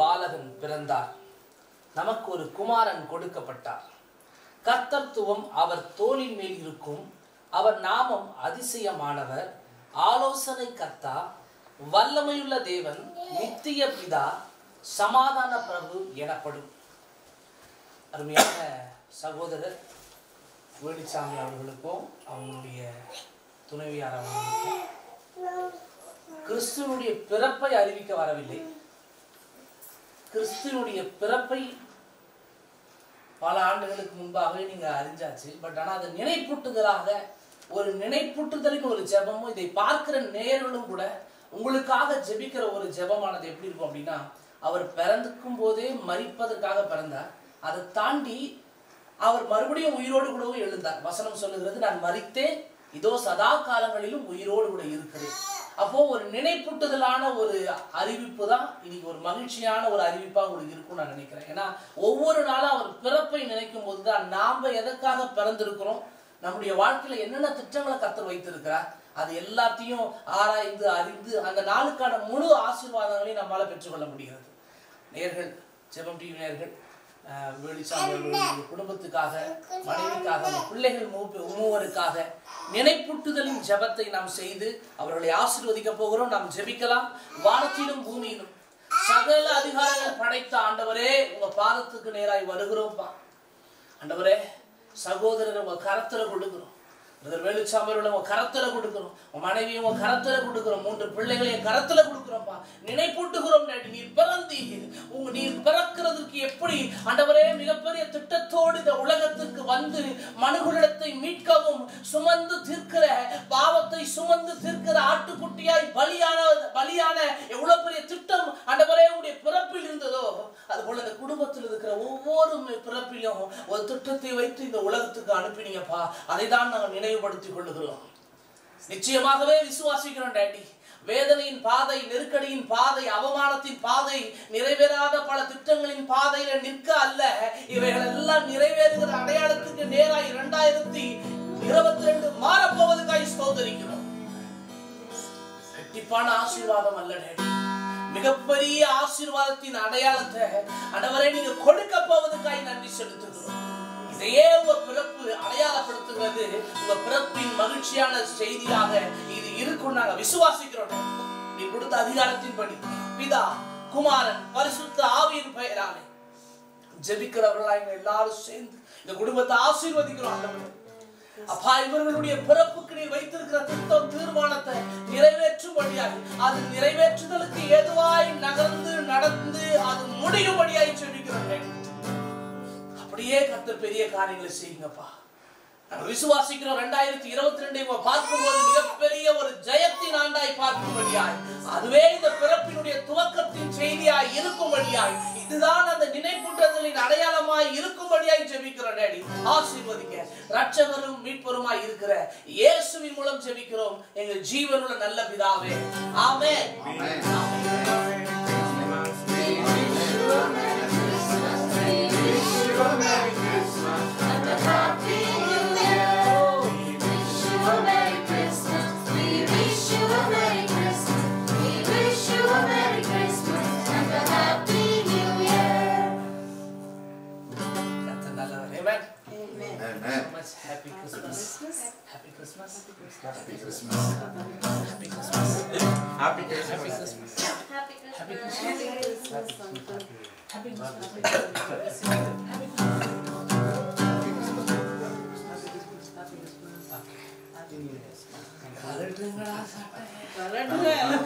பாலகன் பிறந்தார் நமக்கு ஒரு குமாரன் கொடுக்கப்பட்டார் கர்த்தத்துவம் அவர் தோளின் மேல் இருக்கும் அவர் நாமம் அதிசயமானவர் ஆலோசனை கர்த்தா வல்லமையுள்ள தேவன் நித்திய பிதா சமாதான பிரபு எனப்படும் அருமையான சகோதரர் வேலுச்சாமி அவர்களுக்கும் அவங்களுடைய துணைவியார் அவர்களுக்கும் கிறிஸ்துவனுடைய பிறப்பை அறிவிக்க வரவில்லை கிறிஸ்துவனுடைய பிறப்பை பல ஆண்டுகளுக்கு முன்பாகவே நீங்க அறிஞ்சாச்சு பட் ஆனா அது நினைப்பூட்டுதலாக ஒரு நினைப்பூட்டுதலின் ஒரு ஜெபமும் இதை பார்க்கிற நேயர்களும் கூட உங்களுக்காக ஜெபிக்கிற ஒரு ஜெபமானது எப்படி இருக்கும் அப்படின்னா அவர் பிறந்துக்கும் போதே மரிப்பதற்காக பிறந்தார் அதை தாண்டி அவர் மறுபடியும் உயிரோடு கூடவும் எழுந்தார் வசனம் சொல்லுகிறது நான் மரித்தேன் இதோ சதா காலங்களிலும் உயிரோடு கூட இருக்கிறேன் அப்போ ஒரு நினைப்பூட்டுதலான ஒரு அறிவிப்பு தான் இன்னைக்கு ஒரு மகிழ்ச்சியான ஒரு அறிவிப்பா உங்களுக்கு இருக்கும்னு நான் நினைக்கிறேன் ஏன்னா ஒவ்வொரு நாளும் அவர் பிறப்பை நினைக்கும் போது தான் நாம எதற்காக பிறந்திருக்கிறோம் நம்முடைய வாழ்க்கையில என்னென்ன திட்டங்களை கத்தர் வைத்திருக்கிறார் அது எல்லாத்தையும் ஆராய்ந்து அறிந்து அந்த நாளுக்கான முழு ஆசீர்வாதங்களையும் நம்மால பெற்றுக்கொள்ள முடிகிறது நேர்கள் ஜெபம் டிவி நேர்கள் அஹ், வேலுச்சாமி அவர்களுடைய குடும்பத்துக்காக மனைவிக்காக அந்த பிள்ளைகள் மூப்பு மூவருக்காக நினைப்பூட்டுதலின் ஜெபத்தை நாம் செய்து அவர்களை ஆசீர்வதிக்க போகிறோம் நாம் ஜெபிக்கலாம் வானத்திலும் பூமியிலும் சகல அதிகாரங்கள் படைத்த ஆண்டவரே உங்க பாதத்துக்கு நேராய் வருகிறோம்ப்பா ஆண்டவரே சகோதரர் உங்க கரத்துல கொடுக்கிறோம் பிரதர் வேலுச்சாமி அவர்களை உங்க கரத்துல கொடுக்கிறோம் உன் மனைவி உங்க கரத்துல கொடுக்கிறோம் மூன்று பிள்ளைகளை என் கரத்துல கொடுக்கிறோம்ப்பா நினைப்பூட்டுகிறோம் டாடி நீர் பிறந்தீர் உங்க நீர் பிறக்கிறதுக்கு எப்படி ஆண்டவரே மிகப்பெரிய திட்டத்தோடு இந்த உலகத்துக்கு வந்து மனுகுலிடத்தை மீட்கவும் சுமந்து தீர்க்கிற பாவத்தை சுமந்து தீர்க்கிற ஆட்டுக்குட்டியாய் பலியான பலியான எவ்வளவு பெரிய திட்டம் ஆண்டவரே உடைய பிறப்பில் இருந்ததோ அது போல இந்த குடும்பத்தில் இருக்கிற ஒவ்வொரு மி- பிறப்பிலும் ஒரு திட்டத்தை வைத்து இந்த உலகத்துக்கு அனுப்பினீங்கப்பா அதை தான் நாங்கள் நினைவுபடுத்திக் கொள்ளுகிறோம் நிச்சயமாகவே விசுவாசிக்கிறோம் டேடி வேதனையின் பாதை நெருக்கடியின் பாதை அவமானத்தின் பாதை நிறைவேறாத பல திட்டங்களின் பாதையில நிற்க அல்ல இவைகள் எல்லாம் நிறைவேறுகிற அடையாளத்துக்கு நேராய் இரண்டாயிரத்தி இருபத்தி ரெண்டு மாறப்போவதுக்காய் ஸ்தோதரிக்கிறோம் கண்டிப்பான ஆசீர்வாதம் அல்ல டேடி மிகப்பெரிய ஆசீர்வாதத்தின் அடையாளத்தை அடவரை நீங்க கொடுக்க போவதுக்காய் நன்றி செலுத்துகிறோம் இதையே உங்க பிறப்பு அடையாளப்படுத்துகிறது உங்க பிறப்பின் மகிழ்ச்சியான செய்தியாக இது இருக்கும் நாங்க விசுவாசிக்கிறோம் நீ கொடுத்த அதிகாரத்தின்படி பிதா குமாரன் பரிசுத்த ஆவியின் பெயராலே ஜெபிக்கிறவர்களா எங்க எல்லாரும் சேர்ந்து இந்த குடும்பத்தை ஆசீர்வதிக்கிறோம் ஆண்டவரே அப்பா இவர்களுடைய பிறப்புக்கு நீ வைத்திருக்கிற திட்டம் தீர்மானத்தை நிறைவேற்றும்படியாய் அது நிறைவேற்றுதலுக்கு ஏதுவாய் நகர்ந்து நடந்து அது முடியும்படியாய் செபிக்கிறோம் அப்படியே கர்த்தர் பெரிய காரியங்களை செய்யுங்கப்பா நாங்கள் விசுவாசிக்கிறோம் ரெண்டாயிரத்தி இருபத்தி ரெண்டை பார்க்கும்போது மிகப்பெரிய ஒரு ஜெயத்தின் ஆண்டாய் பார்க்கும்படியாய் அதுவே இந்த பிறப்பினுடைய துவக்கத்தின் செய்தியாய் இருக்கும்படியாய் இதுதான் அந்த நினைப்பூட்டங்களின் அடையாளமாய் இருக்கும்படியாய் ஜெபிக்கிறோம் டேடி ஆசீர்வதிக்க ரட்சகரும் மீட்பருமாய் இருக்கிற இயேசுவின் மூலம் ஜெபிக்கிறோம் எங்கள் ஜீவனுள்ள நல்ல பிதாவே ஆமென் ஆமென் கர்த்தர் நல்லவர் ஆமென் Amen. much happy Christmas. Happy Christmas. Happy Christmas. Happy Christmas. Happy Happy Christmas. Christmas. Happy Happy Christmas. Happy Christmas. கலட்டுங்களா சாட்டை?